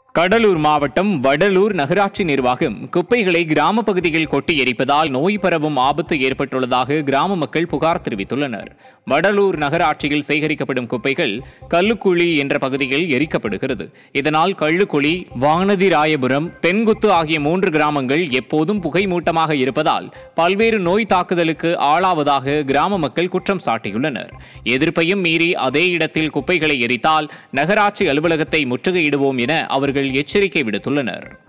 கடலூர் மாவட்டம் வடலூர் நகராட்சி நிர்வாகம் குப்பைகளை கிராம பகுதியில் கொட்டி எரிப்பதால் நோய் பரவும் ஆபத்து ஏற்பட்டுள்ளதாக கிராம மக்கள் புகார் தெரிவித்துள்ளனர் வடலூர் நகராட்சியில் சேகரிக்கப்படும் குப்பைகள் கல்லுக்குழி என்ற பகுதியில் எரிக்கப்படுகிறது இதனால் கள்ளுக்குழி வானதிராயபுரம் தென்குத்து ஆகிய மூன்று கிராமங்கள் எப்போதும் புகை மூட்டமாக இருப்பதால் பல்வேறு நோய் தாக்குதலுக்கு ஆளாவதாக கிராம மக்கள் குற்றம் சாட்டியுள்ளனர் எதிர்ப்பையும் மீறி அதே இடத்தில் குப்பைகளை எரித்தால் நகராட்சி அலுவலகத்தை முற்றுகையிடுவோம் என அவர்கள் எச்சரிக்கை விடுத்துள்ளனர்